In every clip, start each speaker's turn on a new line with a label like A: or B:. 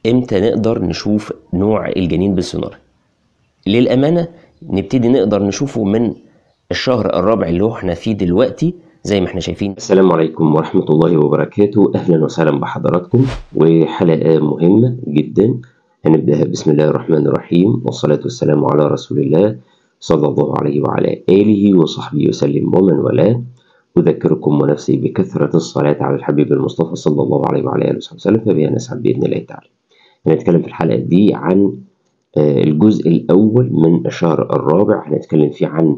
A: امتى نقدر نشوف نوع الجنين بالسونار للامانه نبتدي نقدر نشوفه من الشهر الرابع اللي هو احنا فيه دلوقتي زي ما احنا شايفين
B: السلام عليكم ورحمة الله وبركاته أهلا وسهلا بحضراتكم وحلقة مهمة جدا هنبدأها بسم الله الرحمن الرحيم والصلاة والسلام على رسول الله صلى الله عليه وعلى آله وصحبه وسلم ومن والاه أذكركم ونفسي بكثرة الصلاة على الحبيب المصطفى صلى الله عليه وعلى آله وصحبه وسلم فبها نسعد بإذن الله تعالى هنتكلم في الحلقة دي عن الجزء الأول من الشهر الرابع هنتكلم فيه عن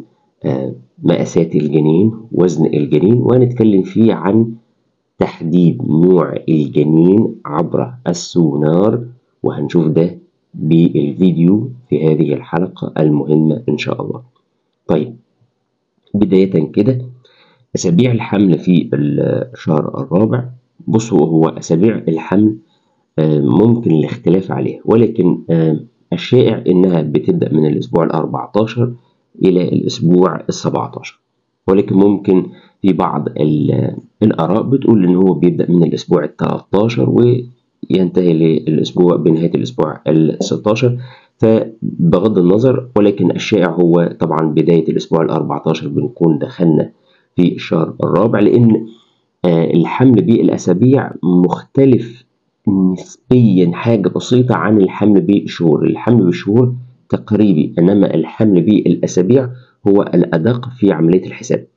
B: مقاسات الجنين وزن الجنين وهنتكلم فيه عن تحديد نوع الجنين عبر السونار وهنشوف ده بالفيديو في هذه الحلقة المهمة إن شاء الله طيب بداية كده أسابيع الحمل في الشهر الرابع بصوا هو أسابيع الحمل ممكن الاختلاف عليها ولكن الشائع إنها بتبدأ من الأسبوع الأربعتاشر إلى الأسبوع السبعتاشر ولكن ممكن في بعض الآراء بتقول إن هو بيبدأ من الأسبوع التلاتاشر وينتهي للأسبوع بنهاية الأسبوع الستاشر فبغض النظر ولكن الشائع هو طبعا بداية الأسبوع الأربعتاشر بنكون دخلنا في الشهر الرابع لأن الحمل بالأسابيع مختلف نسبيا حاجة بسيطة عن الحمل بالشهور الحمل بالشهور تقريبي انما الحمل بالاسابيع هو الادق في عمليه الحساب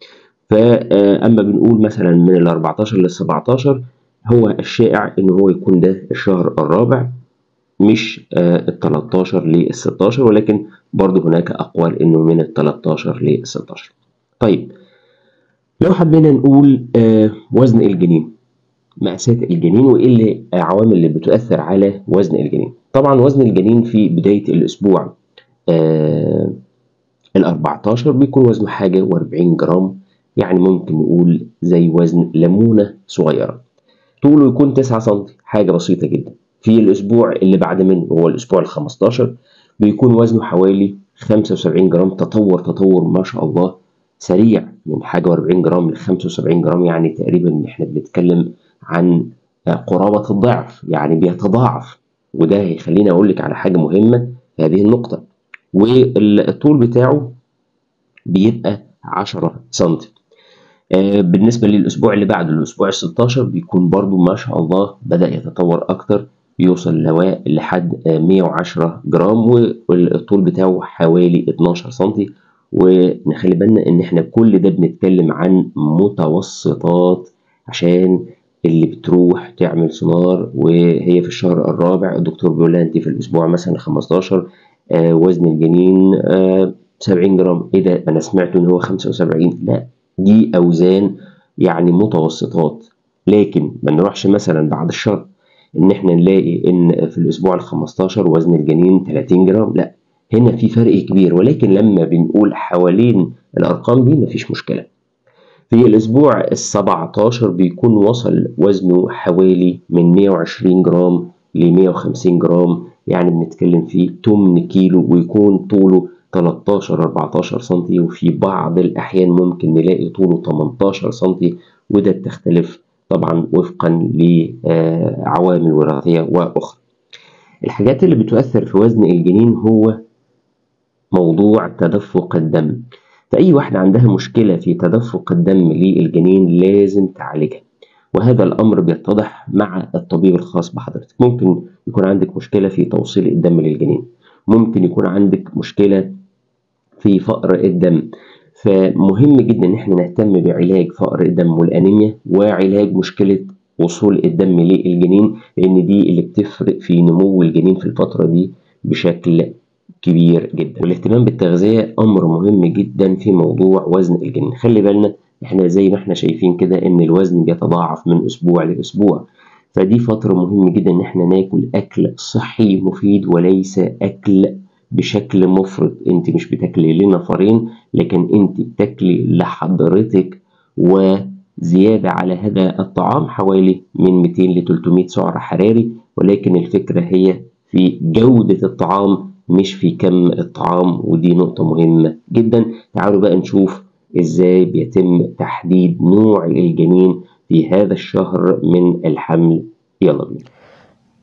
B: فاما بنقول مثلا من ال 14 لل 17 هو الشائع ان هو يكون ده الشهر الرابع مش ال 13 لل 16 ولكن برضه هناك اقوال انه من ال 13 لل 16 طيب لو حبينا نقول وزن الجنين مقاسات الجنين وايه العوامل اللي بتؤثر على وزن الجنين طبعا وزن الجنين في بداية الأسبوع آه ال 14 بيكون وزنه حاجة و40 جرام يعني ممكن نقول زي وزن ليمونة صغيرة طوله يكون 9 سم حاجة بسيطة جدا في الأسبوع اللي بعد منه هو الأسبوع ال 15 بيكون وزنه حوالي 75 جرام تطور تطور ما شاء الله سريع من حاجة و40 جرام ل 75 جرام يعني تقريبا احنا بنتكلم عن قرابة الضعف يعني بيتضاعف وده هيخليني اقول لك على حاجه مهمه في هذه النقطه والطول بتاعه بيبقى 10 سم آه بالنسبه للاسبوع اللي بعده الاسبوع ال 16 بيكون برضو ما شاء الله بدا يتطور اكتر يوصل لواء لحد 110 جرام والطول بتاعه حوالي 12 سم ونخلي بالنا ان احنا كل ده بنتكلم عن متوسطات عشان اللي بتروح تعمل سونار وهي في الشهر الرابع الدكتور بيقول لها انت في الاسبوع مثلا 15 آه وزن الجنين آه 70 جرام ايه ده انا سمعت ان هو 75 لا دي اوزان يعني متوسطات لكن ما نروحش مثلا بعد الشهر ان احنا نلاقي ان في الاسبوع ال 15 وزن الجنين 30 جرام لا هنا في فرق كبير ولكن لما بنقول حوالين الارقام دي مفيش مشكله في الأسبوع السبعتاشر بيكون وصل وزنه حوالي من 120 جرام ل 150 جرام يعني بنتكلم في 8 كيلو ويكون طوله 13 14 سنتي وفي بعض الأحيان ممكن نلاقي طوله 18 سنتي وده بتختلف طبعا وفقا لعوامل وراثية وأخرى الحاجات اللي بتؤثر في وزن الجنين هو موضوع تدفق الدم فأي واحدة عندها مشكلة في تدفق الدم للجنين لازم تعالجها وهذا الأمر بيتضح مع الطبيب الخاص بحضرتك ممكن يكون عندك مشكلة في توصيل الدم للجنين ممكن يكون عندك مشكلة في فقر الدم فمهم جدا ان احنا نهتم بعلاج فقر الدم والانيميا وعلاج مشكلة وصول الدم للجنين لان دي اللي بتفرق في نمو الجنين في الفترة دي بشكل كبير جدا والاهتمام بالتغذية أمر مهم جدا في موضوع وزن الجنين خلي بالنا احنا زي ما احنا شايفين كده ان الوزن بيتضاعف من اسبوع لاسبوع فدي فترة مهم جدا ان احنا ناكل اكل صحي مفيد وليس اكل بشكل مفرط انت مش بتاكلي لنفرين لكن انت بتاكلي لحضرتك وزيادة على هذا الطعام حوالي من 200 ل 300 سعر حراري ولكن الفكرة هي في جودة الطعام مش في كم الطعام ودي نقطة مهمة جدا تعالوا بقى نشوف ازاي بيتم تحديد نوع الجنين في هذا الشهر من الحمل يلا بينا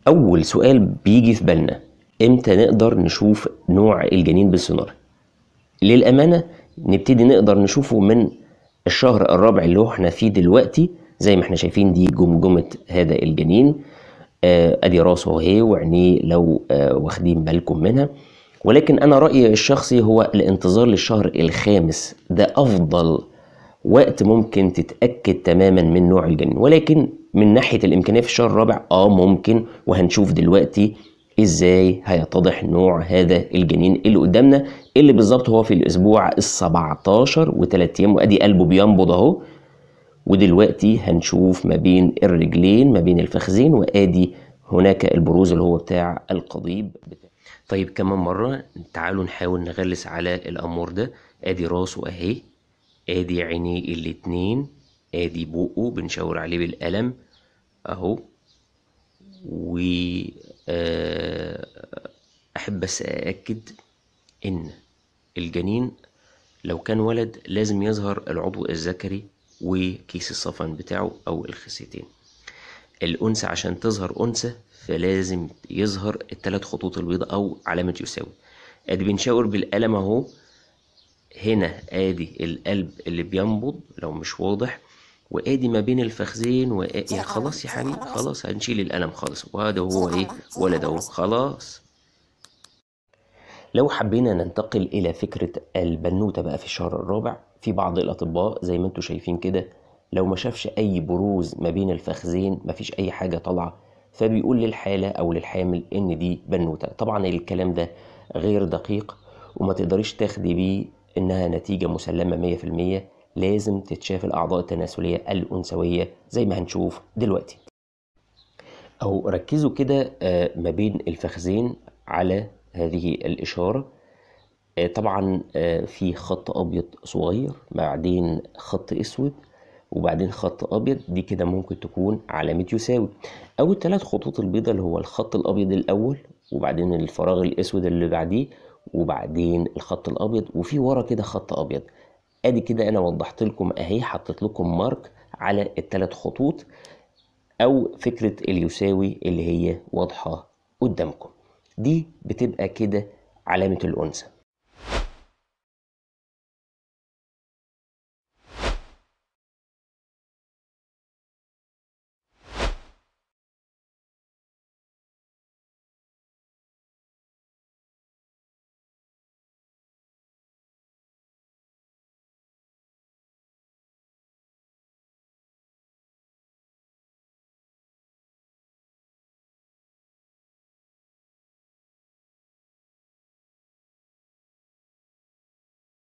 A: اول سؤال بيجي في بالنا امتى نقدر نشوف نوع الجنين بالسونار للامانه نبتدي نقدر نشوفه من الشهر الرابع اللي هو احنا فيه دلوقتي زي ما احنا شايفين دي جمجمه هذا الجنين آه، ادي راسه اهي وعينيه لو آه، واخدين بالكم منها ولكن انا رايي الشخصي هو الانتظار للشهر الخامس ده افضل وقت ممكن تتاكد تماما من نوع الجنين ولكن من ناحيه الامكانيه في الشهر الرابع اه ممكن وهنشوف دلوقتي ازاي هيتضح نوع هذا الجنين اللي قدامنا اللي بالظبط هو في الاسبوع ال 17 وثلاث ايام وادي قلبه بينبض اهو ودلوقتي هنشوف ما بين الرجلين ما بين الفخذين وادي هناك البروز اللي هو بتاع القضيب بتاع. طيب كمان مرة تعالوا نحاول نغلس على الأمور ده ادي راسه اهي ادي عينيه الاتنين ادي بقه بنشاور عليه بالقلم اهو و آه، احب بس ااكد ان الجنين لو كان ولد لازم يظهر العضو الذكري وكيس الصفن بتاعه او الخصيتين الانثى عشان تظهر انثى فلازم يظهر الثلاث خطوط البيضاء او علامه يساوي ادي بنشاور بالقلم اهو هنا ادي القلب اللي بينبض لو مش واضح وادي ما بين الفخذين و... يا خلاص يا حبيبي خلاص هنشيل القلم خالص وهذا هو ايه ولد اهو خلاص لو حبينا ننتقل الى فكره البنوته بقى في الشهر الرابع في بعض الاطباء زي ما انتم شايفين كده لو ما شافش اي بروز ما بين الفخذين مفيش اي حاجه طالعه فبيقول للحاله او للحامل ان دي بنوته طبعا الكلام ده غير دقيق وما تقدريش تاخدي بيه انها نتيجه مسلمه 100% لازم تتشاف الاعضاء التناسليه الانثويه زي ما هنشوف دلوقتي او ركزوا كده آه، ما بين الفخذين على هذه الاشاره آه، طبعا آه، في خط ابيض صغير بعدين خط اسود وبعدين خط ابيض دي كده ممكن تكون علامه يساوي او الثلاث خطوط البيضاء اللي هو الخط الابيض الاول وبعدين الفراغ الاسود اللي بعديه وبعدين الخط الابيض وفي ورا كده خط ابيض ادي كده انا وضحت لكم اهي حطيت لكم مارك على الثلاث خطوط او فكره اليساوي اللي هي واضحه قدامكم دي بتبقى كده علامه الانثى